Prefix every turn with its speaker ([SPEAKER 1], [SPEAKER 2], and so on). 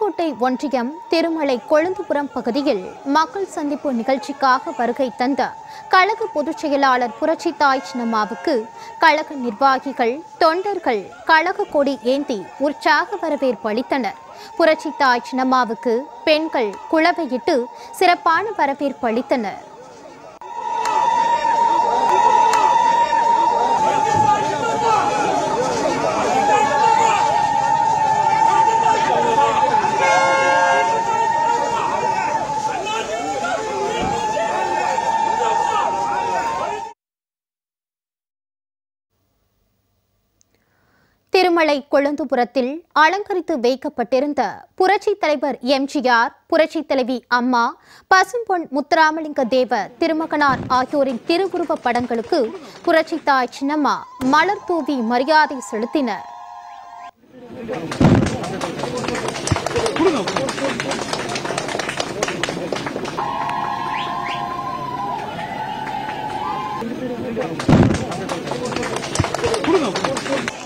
[SPEAKER 1] புதுக்கோட்டை ஒன்றியம் திருமலை கொழுந்துபுரம் பகுதியில் மக்கள் சந்திப்பு நிகழ்ச்சிக்காக வருகை தந்த கழக பொதுச் செயலாளர் புரட்சி தாய் சின்னம்மாவுக்கு கழக நிர்வாகிகள் தொண்டர்கள் கழக கொடி ஏந்தி உற்சாக வரவேற்பு அளித்தனர் புரட்சி தாய் சின்னம்மாவுக்கு பெண்கள் குளவையிட்டு சிறப்பான வரவேற்பு அளித்தனர் திருமலை கொழுந்துபுரத்தில் அலங்கரித்து வைக்கப்பட்டிருந்த புரட்சி தலைவர் எம்ஜிஆர் புரட்சி தலைவி அம்மா பசும்பொன் முத்துராமலிங்க தேவ திருமகனார் ஆகியோரின் திருவுருவப் படங்களுக்கு புரட்சி தாய் சின்னம்மா மலர் தூவி மரியாதை செலுத்தினர்
[SPEAKER 2] கொடுங்க